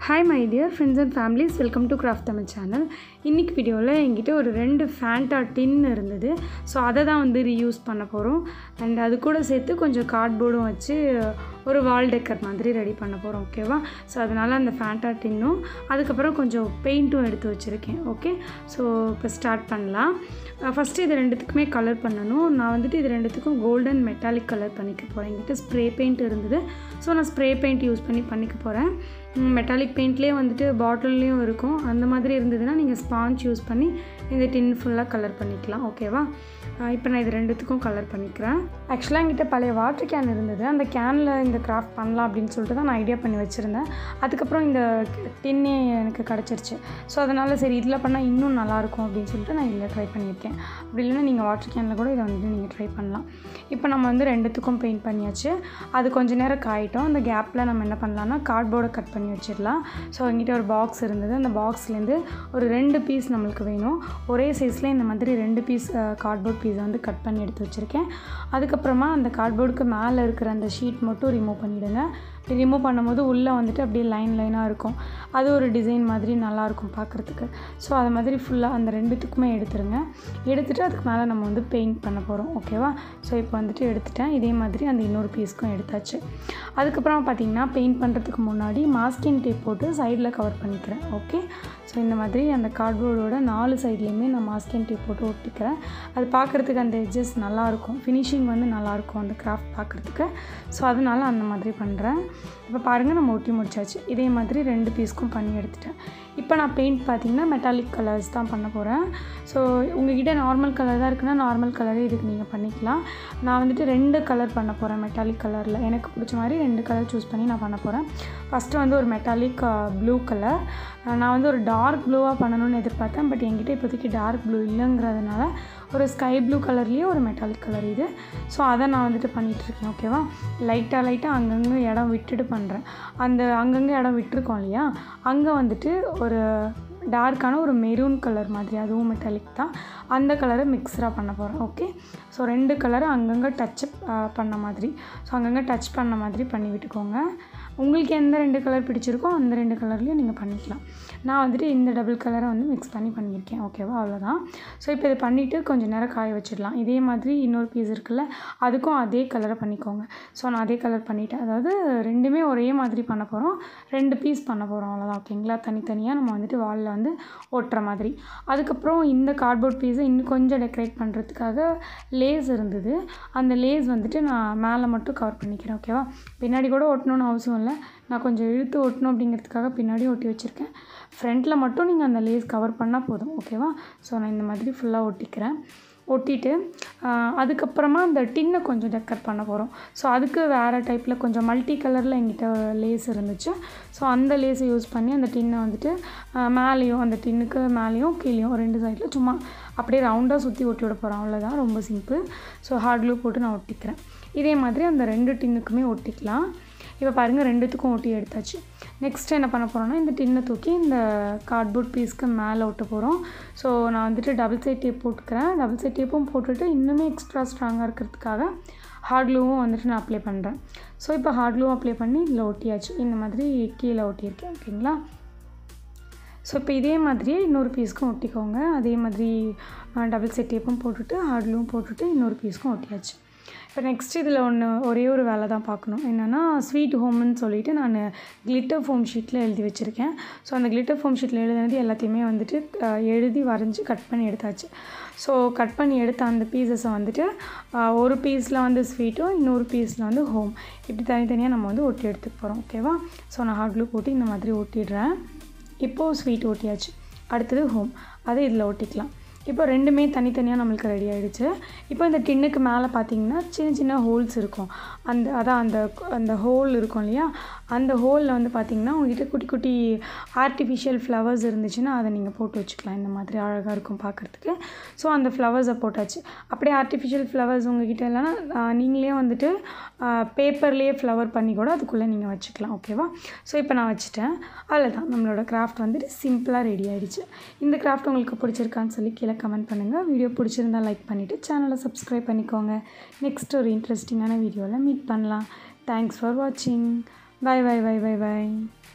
hi my dear friends and families welcome to craft Tamil channel இன்றைக்கி வீடியோவில் என்கிட்ட ஒரு ரெண்டு ஃபேண்டா டின் இருந்தது ஸோ அதை தான் வந்து ரீயூஸ் பண்ண போகிறோம் அண்ட் அது கூட சேர்த்து கொஞ்சம் கார்ட்போர்டும் வச்சு ஒரு வால் டெக்கர் மாதிரி ரெடி பண்ண போகிறோம் ஓகேவா ஸோ அதனால் அந்த ஃபேண்டா டின்னும் அதுக்கப்புறம் கொஞ்சம் பெயிண்ட்டும் எடுத்து வச்சுருக்கேன் ஓகே ஸோ இப்போ ஸ்டார்ட் பண்ணலாம் ஃபஸ்ட்டு இது ரெண்டுத்துக்குமே கலர் பண்ணணும் நான் வந்துட்டு இது ரெண்டுத்துக்கும் கோல்டன் மெட்டாலிக் கலர் பண்ணிக்க போகிறேன் என்கிட்ட ஸ்ப்ரே பெயிண்ட் இருந்தது ஸோ நான் ஸ்ப்ரே பெயிண்ட் யூஸ் பண்ணி பண்ணிக்க போகிறேன் மெட்டாலிக் பெயிண்ட்லேயே வந்துட்டு பாட்டில்லையும் இருக்கும் அந்த மாதிரி இருந்ததுன்னா நீங்கள் ஸ்பாஞ்ச் யூஸ் பண்ணி இந்த டின் ஃபுல்லாக கலர் பண்ணிக்கலாம் ஓகேவா இப்போ நான் இது ரெண்டுத்துக்கும் கலர் பண்ணிக்கிறேன் ஆக்சுவலாக என்கிட்ட பழைய வாட்டர் கேன் இருந்தது அந்த கேனில் இந்த கிராஃப்ட் பண்ணலாம் அப்படின்னு சொல்லிட்டு தான் நான் ஐடியா பண்ணி வச்சுருந்தேன் அதுக்கப்புறம் இந்த டின்னே எனக்கு கிடச்சிருச்சு ஸோ அதனால் சரி இதில் பண்ணால் இன்னும் நல்லாயிருக்கும் அப்படின்னு சொல்லிட்டு நான் இதில் ட்ரை பண்ணியிருக்கேன் அப்படி இல்லைன்னா நீங்கள் வாட்டர் கேனில் கூட இதை வந்துட்டு நீங்கள் ட்ரை பண்ணலாம் இப்போ நம்ம வந்து ரெண்டுத்துக்கும் பெயிண்ட் பண்ணியாச்சு அது கொஞ்ச நேரம் காயிட்டோம் அந்த கேப்பில் நம்ம என்ன பண்ணலாம்னா கார்ட்போர்டை கட் பண்ணி வச்சிடலாம் ஸோ எங்கிட்ட ஒரு பாக்ஸ் இருந்தது அந்த பாக்ஸ்லேருந்து ஒரு ரெண்டு பீஸ் நம்மளுக்கு வேணும் ஒரே சைஸில் இந்த மாதிரி ரெண்டு பீஸ் கார்ட்போர்ட் பீஸை வந்து கட் பண்ணி எடுத்து வச்சுருக்கேன் அதுக்கப்புறமா அந்த கார்ட்போர்டுக்கு மேலே இருக்கிற அந்த ஷீட் மட்டும் ரிமூவ் பண்ணிவிடுங்க இப்படி ரிமூவ் பண்ணும்போது உள்ளே வந்துட்டு அப்படியே லைன் லைனாக இருக்கும் அது ஒரு டிசைன் மாதிரி நல்லாயிருக்கும் பார்க்குறதுக்கு ஸோ அது மாதிரி ஃபுல்லாக அந்த ரெண்டுத்துக்குமே எடுத்துருங்க எடுத்துகிட்டு அதுக்கு மேலே நம்ம வந்து பெயிண்ட் பண்ண போகிறோம் ஓகேவா ஸோ இப்போ வந்துட்டு எடுத்துட்டேன் இதே மாதிரி அந்த இன்னொரு பீஸ்க்கும் எடுத்தாச்சு அதுக்கப்புறம் பார்த்திங்கன்னா பெயிண்ட் பண்ணுறதுக்கு முன்னாடி மாஸ்கின் டேப் போட்டு சைடில் கவர் பண்ணிக்கிறேன் ஓகே ஸோ இந்த மாதிரி அந்த கார்ட்போர்டோட நாலு சைட்லேயுமே நான் மாஸ்கின் டேப் போட்டு ஒட்டிக்கிறேன் அது பார்க்குறதுக்கு அந்த எட்ஜஸ் நல்லாயிருக்கும் ஃபினிஷிங் வந்து நல்லாயிருக்கும் அந்த கிராஃப்ட் பார்க்குறதுக்கு ஸோ அதனால் அந்த மாதிரி பண்ணுறேன் இப்போ பாருங்கள் நம்ம ஒட்டி முடிச்சாச்சு இதே மாதிரி ரெண்டு பீஸ்க்கும் பண்ணி எடுத்துட்டேன் இப்போ நான் பெயிண்ட் பார்த்திங்கன்னா மெட்டாலிக் கலர்ஸ் தான் பண்ண போகிறேன் ஸோ உங்ககிட்ட நார்மல் கலர் தான் இருக்குன்னா நார்மல் கலரே இதுக்கு நீங்கள் பண்ணிக்கலாம் நான் வந்துட்டு ரெண்டு கலர் பண்ண போகிறேன் மெட்டாலிக் கலரில் எனக்கு பிடிச்ச மாதிரி ரெண்டு கலர் சூஸ் பண்ணி நான் பண்ண போகிறேன் ஃபஸ்ட்டு வந்து ஒரு மெட்டாலிக் ப்ளூ கலர் நான் வந்து ஒரு டார்க் ப்ளூவாக பண்ணணும்னு எதிர்பார்த்தேன் பட் என்கிட்ட இப்போதைக்கு டார்க் ப்ளூ இல்லைங்கிறதுனால ஒரு ஸ்கை ப்ளூ கலர்லேயே ஒரு மெட்டாலிக் கலர் இது ஸோ அதை நான் வந்துட்டு பண்ணிகிட்ருக்கேன் ஓகேவா லைட்டாக லைட்டாக அங்கங்கே இடம் விட்டுட்டு பண்ணுறேன் அந்த அங்கங்கே இடம் விட்டுருக்கோம் இல்லையா அங்கே வந்துட்டு ஒரு டார்க்கான ஒரு மெரூன் கலர் மாதிரி அதுவும் மெட்டாலிக் தான் அந்த கலரை மிக்ஸராக பண்ண போகிறேன் ஓகே ஸோ ரெண்டு கலரை அங்கங்கே டச் பண்ண மாதிரி ஸோ அங்கங்கே டச் பண்ண மாதிரி பண்ணி விட்டுக்கோங்க உங்களுக்கு எந்த ரெண்டு கலர் பிடிச்சிருக்கோ அந்த ரெண்டு கலர்லேயும் நீங்கள் பண்ணிக்கலாம் நான் வந்துட்டு இந்த டபுள் கலரை வந்து மிக்ஸ் பண்ணி பண்ணியிருக்கேன் ஓகேவா அவ்வளோதான் ஸோ இப்போ இதை பண்ணிவிட்டு கொஞ்சம் நேரம் காய வச்சிடலாம் இதே மாதிரி இன்னொரு பீஸ் இருக்குல்ல அதுக்கும் அதே கலரை பண்ணிக்கோங்க ஸோ நான் அதே கலர் பண்ணிவிட்டேன் அதாவது ரெண்டுமே ஒரே மாதிரி பண்ண போகிறோம் ரெண்டு பீஸ் பண்ண போகிறோம் அவ்வளோதான் ஓகேங்களா தனித்தனியாக நம்ம வந்துட்டு வாலில் வந்து ஒட்டுற மாதிரி அதுக்கப்புறம் இந்த கார்ட்போர்ட் பீஸை இன்னும் கொஞ்சம் டெக்கரேட் பண்ணுறதுக்காக லேஸ் இருந்தது அந்த லேஸ் வந்துட்டு நான் மேலே மட்டும் கவர் பண்ணிக்கிறேன் ஓகேவா பின்னாடி கூட ஒட்டணும்னு அவசியம் இல்லை நான் கொஞ்சம் இழுத்து ஒட்டணும் அப்படிங்கிறதுக்காக பின்னாடி ஒட்டி வச்சுருக்கேன் ஃப்ரண்ட்டில் மட்டும் நீங்கள் அந்த லேஸ் கவர் பண்ணால் போதும் ஓகேவா ஸோ நான் இந்த மாதிரி ஃபுல்லாக ஒட்டிக்கிறேன் ஒட்டிட்டு அதுக்கப்புறமா அந்த டின்னை கொஞ்சம் டெக்கர் பண்ண போகிறோம் ஸோ அதுக்கு வேறு டைப்பில் கொஞ்சம் மல்டி கலரில் எங்கிட்ட லேஸ் இருந்துச்சு ஸோ அந்த லேஸை யூஸ் பண்ணி அந்த டின்னை வந்துட்டு மேலேயும் அந்த டின்னுக்கு மேலேயும் கீழேயும் ரெண்டு சைடில் சும்மா அப்படியே ரவுண்டாக சுற்றி ஒட்டி விட போகிறோம் அவ்வளோதான் ரொம்ப சிம்பிள் ஸோ ஹார்ட் க்ளூ போட்டு நான் ஒட்டிக்கிறேன் இதே மாதிரி அந்த ரெண்டு டின்னுக்குமே ஒட்டிக்கலாம் இப்போ பாருங்கள் ரெண்டுத்துக்கும் ஒட்டி எடுத்தாச்சு நெக்ஸ்ட் என்ன பண்ண போகிறோன்னா இந்த டின்னை தூக்கி இந்த கார்ட்போர்ட் பீஸ்க்கு மேலே ஒட்ட போகிறோம் ஸோ நான் வந்துட்டு டபுள் சைட் டேப் போட்டுக்கிறேன் டபுள் சைட் டேப்பும் போட்டுட்டு இன்னுமே எக்ஸ்ட்ரா ஸ்ட்ராங்காக இருக்கிறதுக்காக ஹார்ட் க்ளூவும் வந்துட்டு நான் அப்ளை பண்ணுறேன் ஸோ இப்போ ஹார்ட் க்ளூவும் அப்ளை பண்ணி இதில் ஒட்டியாச்சு இந்த மாதிரி கீழே ஒட்டியிருக்கேன் ஓகேங்களா ஸோ இப்போ இதே மாதிரியே இன்னொரு பீஸ்க்கும் ஒட்டிக்கோங்க அதே மாதிரி டபுள் செட் டேப்பும் போட்டுட்டு ஹார்ட் க்ளூவும் போட்டுட்டு இன்னொரு பீஸ்க்கும் ஒட்டியாச்சு இப்போ நெக்ஸ்ட் இதில் ஒன்று ஒரே ஒரு வேலை தான் பார்க்கணும் என்னென்னா ஸ்வீட் ஹோம்னு சொல்லிவிட்டு நான் கிளிட்டர் ஃபோம் ஷீட்டில் எழுதி வச்சுருக்கேன் ஸோ அந்த கிளிட்டர் ஃபோம் ஷீட்டில் எழுதுனது எல்லாத்தையுமே வந்துட்டு எழுதி வரைஞ்சி கட் பண்ணி எடுத்தாச்சு ஸோ கட் பண்ணி எடுத்த அந்த பீசஸை வந்துட்டு ஒரு பீஸில் வந்து ஸ்வீட்டும் இன்னொரு பீஸில் வந்து ஹோம் இப்படி தனித்தனியாக நம்ம வந்து ஒட்டி எடுத்துக்க போகிறோம் ஓகேவா ஸோ நான் ஹார்ட் க்ளூ போட்டு இந்த மாதிரி ஒட்டிடுறேன் இப்போது ஸ்வீட் ஒட்டியாச்சு அடுத்தது ஹோம் அதை இதில் ஒட்டிக்கலாம் இப்போ ரெண்டுமே தனித்தனியாக நம்மளுக்கு ரெடி ஆகிடுச்சு இப்போ இந்த டின்னுக்கு மேலே பார்த்தீங்கன்னா சின்ன சின்ன ஹோல்ஸ் இருக்கும் அந்த அதான் அந்த அந்த ஹோல் இருக்கும் இல்லையா அந்த ஹோலில் வந்து பார்த்திங்கன்னா உங்ககிட்ட குட்டி குட்டி ஆர்டிஃபிஷியல் ஃப்ளவர்ஸ் இருந்துச்சுன்னா அதை நீங்கள் போட்டு வச்சுக்கலாம் இந்த மாதிரி அழகாக இருக்கும் பார்க்குறதுக்கு ஸோ அந்த ஃப்ளவர்ஸை போட்டாச்சு அப்படியே ஆர்டிஃபிஷியல் ஃப்ளவர்ஸ் உங்ககிட்ட இல்லைன்னா நீங்களே வந்துட்டு பேப்பர்லேயே ஃப்ளவர் பண்ணி கூட அதுக்குள்ளே நீங்கள் வச்சுக்கலாம் ஓகேவா ஸோ இப்போ நான் வச்சுட்டேன் அவ்வளோதான் நம்மளோட கிராஃப்ட் வந்துட்டு சிம்பிளாக ரெடி ஆகிடுச்சு இந்த கிராஃப்ட் உங்களுக்கு பிடிச்சிருக்கான்னு சொல்லி கீழே கமெண்ட் பண்ணுங்கள் வீடியோ பிடிச்சிருந்தா லைக் பண்ணிவிட்டு சேனலை சப்ஸ்கிரைப் பண்ணிக்கோங்க நெக்ஸ்ட் ஒரு இன்ட்ரெஸ்டிங்கான வீடியோவில் மீட் பண்ணலாம் தேங்க்ஸ் ஃபார் வாட்சிங் bye bye bye bye by